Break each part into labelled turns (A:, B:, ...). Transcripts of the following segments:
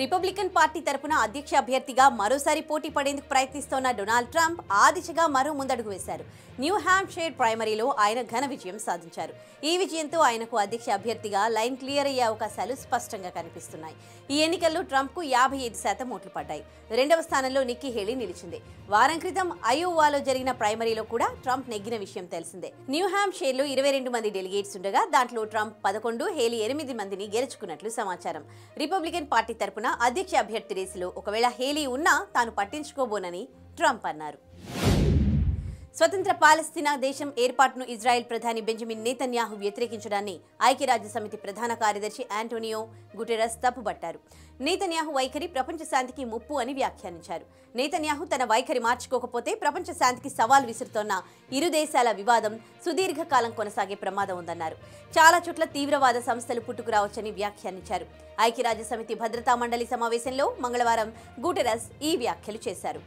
A: Republican party తరపున అధ్యక్ష అభ్యర్థిగా మరోసారి పోటీ పడేందుకు ప్రయత్నిస్తోన్న డొనాల్డ్ ట్రంప్ ఆ దిశగా మరో ముందడుగు వేశారు న్యూ హ్యాంప్షైర్ ప్రైమరీలో ఆయన ఘన విజయం సాధించారు ఈ విజయంతో ఆయనకు అధ్యక్ష అభ్యర్థిగా లైన్ క్లియర్ అయ్యే అవకాశాలు స్పష్టంగా కనిపిస్తున్నాయి ఈ ఎన్నికల్లో ట్రంప్కు యాభై ఐదు శాతం ఓట్లు పడ్డాయి రెండవ స్థానంలో నిక్కీ హేలీ నిలిచింది వారం క్రితం అయోవాలో జరిగిన ప్రైమరీలో కూడా ట్రంప్ నెగ్గిన విషయం తెలిసిందే న్యూ హ్యాంప్షైర్లో ఇరవై రెండు మంది డెలిగేట్స్ ఉండగా దాంట్లో ట్రంప్ పదకొండు హేలీ ఎనిమిది మందిని గెలుచుకున్నట్లు సమాచారం రిపబ్లికన్ పార్టీ తరపున అధ్యక్ష అభ్యర్థి రేసులో ఒకవేళ హేలీ ఉన్నా తాను పట్టించుకోబోనని ట్రంప్ అన్నారు స్వతంత్ర పాలస్తీనా దేశం ఏర్పాటును ఇజ్రాయెల్ ప్రధాని బెంజమిన్ నేతన్యాహు వ్యతిరేకించడాన్ని ఐక్యరాజ్య సమితి ప్రధాన కార్యదర్శి ఆంటోనియో గుటెరస్ తప్పుబట్టారు నేతన్యాహు వైఖరి ప్రపంచ శాంతికి ముప్పు అని వ్యాఖ్యానించారు నేతన్యాహు తన వైఖరి మార్చుకోకపోతే ప్రపంచ శాంతికి సవాల్ విసురుతోన్న ఇరు దేశాల వివాదం సుదీర్ఘకాలం కొనసాగే ప్రమాదం ఉందన్నారు చాలా చోట్ల తీవ్రవాద సంస్థలు పుట్టుకురావచ్చని వ్యాఖ్యానించారు ఐక్యరాజ్య సమితి భద్రతా మండలి సమావేశంలో మంగళవారం గుటెరస్ ఈ వ్యాఖ్యలు చేశారు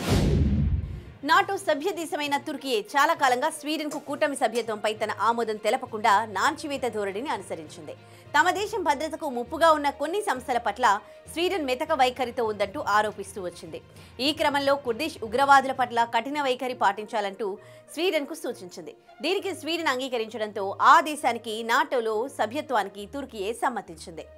A: నాటో సభ్య దేశమైన తుర్కియే చాలా కాలంగా స్వీడన్కు కూటమి సభ్యత్వంపై తన ఆమోదం తెలపకుండా నాంచివేత ధోరణిని అనుసరించింది తమ దేశం భద్రతకు ముప్పుగా ఉన్న కొన్ని సంస్థల పట్ల స్వీడన్ మెతక వైఖరితో ఉందంటూ ఆరోపిస్తూ వచ్చింది ఈ క్రమంలో కుర్దిష్ ఉగ్రవాదుల పట్ల కఠిన వైఖరి పాటించాలంటూ స్వీడన్కు సూచించింది దీనికి స్వీడన్ అంగీకరించడంతో ఆ దేశానికి నాటోలో సభ్యత్వానికి తుర్కియే సమ్మతించింది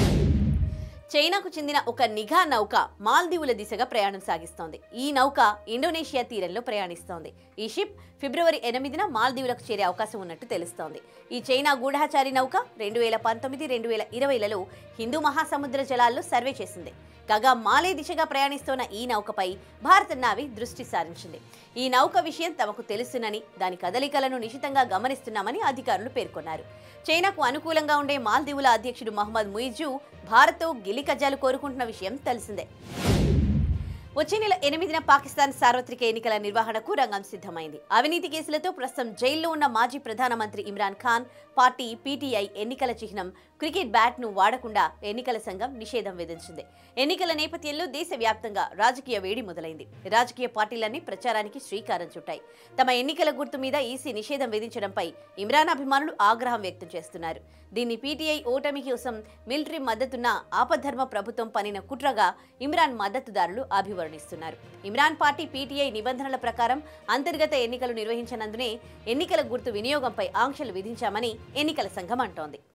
A: చైనాకు చెందిన ఒక నిఘా నౌక మాల్దీవుల దిశగా ప్రయాణం సాగిస్తోంది ఈ నౌక ఇండోనేషియా తీరంలో ప్రయాణిస్తోంది ఈ షిప్ ఫిబ్రవరి ఎనిమిదిన మాల్దీవులకు చేరే అవకాశం ఉన్నట్టు తెలుస్తోంది ఈ చైనా గూఢాచారి నౌక రెండు వేల పంతొమ్మిది రెండు వేల ఇరవైలలో హిందూ మహాసముద్ర జలాల్లో సర్వే చేసింది కాగా మాలే దిశగా ప్రయాణిస్తోన్న ఈ నౌకపై భారత నావి దృష్టి సారించింది ఈ నౌక విషయం తమకు తెలుసునని దాని కదలికలను నిశితంగా గమనిస్తున్నామని అధికారులు పేర్కొన్నారు చైనాకు అనుకూలంగా ఉండే మాల్దీవుల అధ్యక్షుడు మహమ్మద్ ముయిజు భారత్తో గిలి కజ్జాలు కోరుకుంటున్న విషయం తెలిసిందే వచ్చే నెల ఎనిమిదిన పాకిస్తాన్ సార్వత్రిక ఎన్నికల నిర్వహణకు రంగం సిద్ధమైంది అవినీతి కేసులతో ప్రస్తుతం జైల్లో ఉన్న మాజీ ప్రధానమంత్రి ఇమ్రాన్ ఖాన్ పార్టీ పీటీఐ ఎన్నికల చిహ్నం క్రికెట్ బ్యాట్ ను వాడకుండా ఎన్నికల సంఘం నిషేధం విధించింది ఎన్నికల నేపథ్యంలో దేశవ్యాప్తంగా రాజకీయ వేడి మొదలైంది రాజకీయ పార్టీలన్నీ ప్రచారానికి శ్రీకారం చుట్టాయి తమ ఎన్నికల గుర్తు మీద ఈసీ నిషేధం విధించడంపై ఇమ్రాన్ అభిమానులు ఆగ్రహం వ్యక్తం చేస్తున్నారు దీన్ని పీటీఐ ఓటమి కోసం మిలిటరీ మద్దతున్న ఆపద్ధర్మ ప్రభుత్వం పనిన కుట్రగా ఇమ్రాన్ మద్దతుదారులు అభివర్ణిస్తున్నారు ఇమ్రాన్ పార్టీ పీటీఐ నిబంధనల ప్రకారం అంతర్గత ఎన్నికలు నిర్వహించనందునే ఎన్నికల గుర్తు వినియోగంపై ఆంక్షలు విధించామని ఎన్నికల సంఘం అంటోంది